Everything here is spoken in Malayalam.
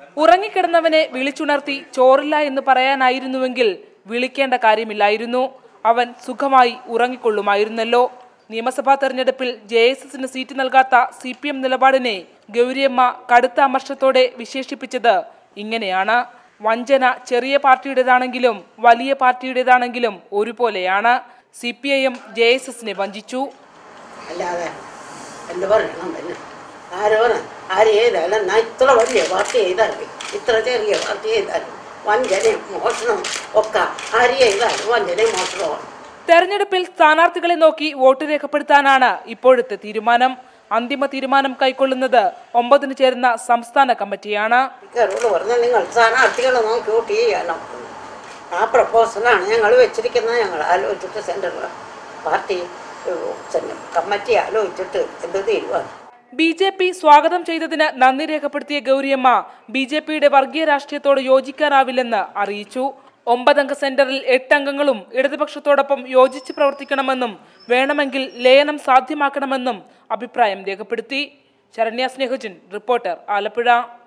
ഉറങ്ങിക്കിടന്നവനെ വിളിച്ചുണർത്തി ചോറില്ല എന്ന് പറയാനായിരുന്നുവെങ്കിൽ വിളിക്കേണ്ട കാര്യമില്ലായിരുന്നു അവൻ സുഖമായി ഉറങ്ങിക്കൊള്ളുമായിരുന്നല്ലോ നിയമസഭാ തെരഞ്ഞെടുപ്പിൽ ജെ എസ് എസിന് സീറ്റ് നൽകാത്ത സി പി എം നിലപാടിനെ ഗൗരിയമ്മ കടുത്ത അമർഷത്തോടെ വിശേഷിപ്പിച്ചത് ഇങ്ങനെയാണ് വഞ്ചന ചെറിയ പാർട്ടിയുടേതാണെങ്കിലും വലിയ പാർട്ടിയുടേതാണെങ്കിലും ഒരുപോലെയാണ് C P I M J S എസിനെ വഞ്ചിച്ചു അല്ലാതെ എന്ത് പറയണം പിന്നെ ആര് പറ ആര് ചെയ്താലും ഞാൻ ഇത്ര വലിയ പാർട്ടി ചെയ്താലും ഇത്ര ചെറിയ പാർട്ടി ചെയ്താലും വഞ്ചനയും മോഷണം ഒക്കെ ആര് ചെയ്താലും വഞ്ചനയും മോഷണമാണ് തെരഞ്ഞെടുപ്പിൽ സ്ഥാനാർത്ഥികളെ നോക്കി വോട്ട് രേഖപ്പെടുത്താനാണ് ഇപ്പോഴത്തെ തീരുമാനം അന്തിമ തീരുമാനം കൈക്കൊള്ളുന്നത് ഒമ്പതിന് ചേരുന്ന സംസ്ഥാന കമ്മിറ്റിയാണ് സ്പീക്കറോട് പറഞ്ഞാൽ നിങ്ങൾ സ്ഥാനാർത്ഥികളെ നോക്കി വോട്ട് ചെയ്യാനോ ആ പ്രപ്പോസലാണ് ഞങ്ങൾ വെച്ചിരിക്കുന്നത് ഞങ്ങൾ ആലോചിച്ചിട്ട് സെൻട്രൽ പാർട്ടി ഏഹ്, സെൻട്രൽ കമ്മിറ്റി ആലോചിച്ചിട്ട് എന്ത് തീരുമാനം ബി ജെ പി സ്വാഗതം ചെയ്തതിന് നന്ദി രേഖപ്പെടുത്തിയ ഗൗരിയമ്മ ബി ജെ പിയുടെ വർഗീയ രാഷ്ട്രീയത്തോട് യോജിക്കാനാവില്ലെന്ന് അറിയിച്ചു ഒമ്പതംഗ സെന്ററിൽ എട്ടംഗങ്ങളും ഇടതുപക്ഷത്തോടൊപ്പം യോജിച്ച് പ്രവർത്തിക്കണമെന്നും വേണമെങ്കിൽ ലയനം സാധ്യമാക്കണമെന്നും അഭിപ്രായം രേഖപ്പെടുത്തി ശരണ്യ സ്നേഹജൻ റിപ്പോർട്ടർ ആലപ്പുഴ